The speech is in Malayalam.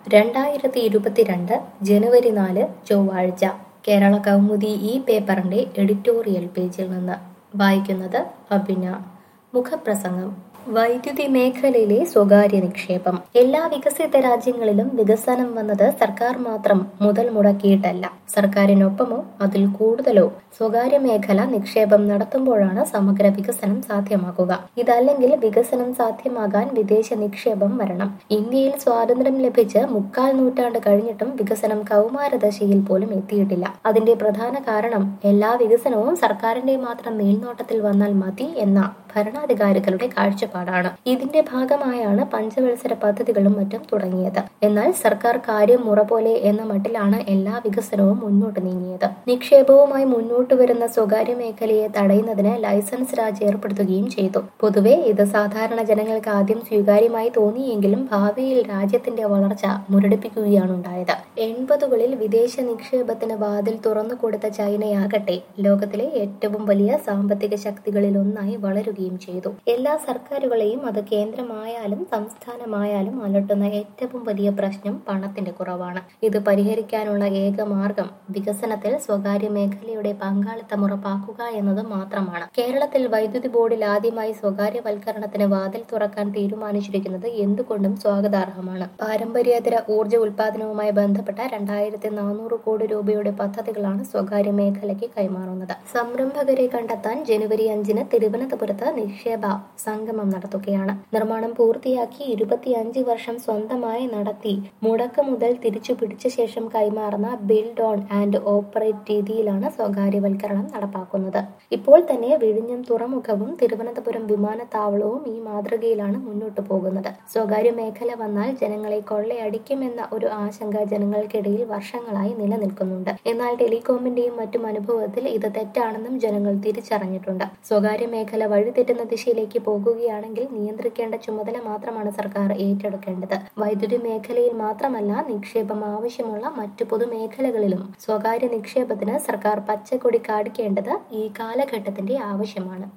രണ്ടായിരത്തി ഇരുപത്തിരണ്ട് ജനുവരി നാല് ചൊവ്വാഴ്ച കേരള കൗമുദി ഈ പേപ്പറിന്റെ എഡിറ്റോറിയൽ പേജിൽ നിന്ന് വായിക്കുന്നത് അഭിന മുഖപ്രസംഗം വൈദ്യുതി മേഖലയിലെ സ്വകാര്യ നിക്ഷേപം എല്ലാ വികസിത രാജ്യങ്ങളിലും വികസനം വന്നത് സർക്കാർ മാത്രം മുതൽ മുടക്കിയിട്ടല്ല സർക്കാരിനൊപ്പമോ അതിൽ കൂടുതലോ സ്വകാര്യ മേഖല നിക്ഷേപം നടത്തുമ്പോഴാണ് സമഗ്ര വികസനം സാധ്യമാക്കുക ഇതല്ലെങ്കിൽ വികസനം സാധ്യമാകാൻ വിദേശ നിക്ഷേപം വരണം ഇന്ത്യയിൽ സ്വാതന്ത്ര്യം ലഭിച്ച് മുക്കാൽ നൂറ്റാണ്ട് കഴിഞ്ഞിട്ടും വികസനം കൗമാരദശയിൽ പോലും എത്തിയിട്ടില്ല അതിന്റെ പ്രധാന കാരണം എല്ലാ വികസനവും സർക്കാരിന്റെ മാത്രം മേൽനോട്ടത്തിൽ വന്നാൽ മതി എന്ന ഭരണാധികാരികളുടെ കാഴ്ചപ്പാടാണ് ഇതിന്റെ ഭാഗമായാണ് പഞ്ചവത്സര പദ്ധതികളും മറ്റും തുടങ്ങിയത് എന്നാൽ സർക്കാർ കാര്യം മുറ പോലെ എന്ന മട്ടിലാണ് എല്ലാ വികസനവും മുന്നോട്ട് നീങ്ങിയത് നിക്ഷേപവുമായി മുന്നോട്ട് വരുന്ന സ്വകാര്യ മേഖലയെ തടയുന്നതിന് ലൈസൻസ് രാജ് ഏർപ്പെടുത്തുകയും ചെയ്തു പൊതുവെ ഇത് സാധാരണ ജനങ്ങൾക്ക് ആദ്യം സ്വീകാര്യമായി തോന്നിയെങ്കിലും ഭാവിയിൽ രാജ്യത്തിന്റെ വളർച്ച മുരടിപ്പിക്കുകയാണ് ഉണ്ടായത് എൺപതുകളിൽ വിദേശ നിക്ഷേപത്തിന് വാതിൽ തുറന്നു കൊടുത്ത ചൈനയാകട്ടെ ലോകത്തിലെ ഏറ്റവും വലിയ സാമ്പത്തിക ശക്തികളിൽ ഒന്നായി വളരുകയും ചെയ്തു എല്ലാ സർക്കാരുകളെയും അത് കേന്ദ്രമായാലും സംസ്ഥാനമായാലും അലട്ടുന്ന ഏറ്റവും വലിയ പ്രശ്നം പണത്തിന്റെ കുറവാണ് ഇത് പരിഹരിക്കാനുള്ള ഏക മാർഗം വികസനത്തിൽ സ്വകാര്യ മേഖലയുടെ പങ്കാളിത്തം ഉറപ്പാക്കുക എന്നത് മാത്രമാണ് കേരളത്തിൽ വൈദ്യുതി ബോർഡിൽ ആദ്യമായി സ്വകാര്യവൽക്കരണത്തിന് വാതിൽ തുറക്കാൻ തീരുമാനിച്ചിരിക്കുന്നത് എന്തുകൊണ്ടും സ്വാഗതാർഹമാണ് പാരമ്പര്യേതര ഊർജ്ജ ഉൽപാദനവുമായി ബന്ധപ്പെട്ട രണ്ടായിരത്തി നാനൂറ് കോടി രൂപയുടെ പദ്ധതികളാണ് സ്വകാര്യ മേഖലയ്ക്ക് കൈമാറുന്നത് സംരംഭകരെ കണ്ടെത്താൻ ജനുവരി അഞ്ചിന് തിരുവനന്തപുരത്ത് നിക്ഷേപ സംഗമം നടത്തുകയാണ് നിർമ്മാണം പൂർത്തിയാക്കി ഇരുപത്തിയഞ്ച് വർഷം സ്വന്തമായി നടത്തി മുടക്ക് മുതൽ തിരിച്ചു പിടിച്ച ശേഷം കൈമാറുന്ന ബിൽഡ് ഓൺ ആൻഡ് ഓപ്പറേറ്റ് രീതിയിലാണ് സ്വകാര്യവൽക്കരണം നടപ്പാക്കുന്നത് ഇപ്പോൾ തന്നെ വിഴിഞ്ഞം തുറമുഖവും തിരുവനന്തപുരം വിമാനത്താവളവും ഈ മാതൃകയിലാണ് മുന്നോട്ടു പോകുന്നത് സ്വകാര്യ മേഖല വന്നാൽ ജനങ്ങളെ കൊള്ളയടിക്കുമെന്ന ഒരു ആശങ്ക ജനങ്ങൾക്കിടയിൽ വർഷങ്ങളായി നിലനിൽക്കുന്നുണ്ട് എന്നാൽ ടെലികോമിന്റെയും മറ്റും അനുഭവത്തിൽ ഇത് തെറ്റാണെന്നും ജനങ്ങൾ തിരിച്ചറിഞ്ഞിട്ടുണ്ട് സ്വകാര്യ മേഖല വഴിതെറ്റുന്ന ദിശയിലേക്ക് പോകുകയാണെങ്കിൽ നിയന്ത്രിക്കേണ്ട ചുമതല മാത്രമാണ് സർക്കാർ ഏറ്റെടുക്കേണ്ടത് വൈദ്യുതി മേഖലയിൽ മാത്രമല്ല നിക്ഷേപം ആവശ്യമുള്ള മറ്റു പൊതുമേഖലകളിലും സ്വകാര്യ നിക്ഷേപത്തിന് സർക്കാർ പച്ചക്കൊടി കാണിക്കേണ്ടത് ഈ കാലഘട്ടത്തിന്റെ ആവശ്യമാണ്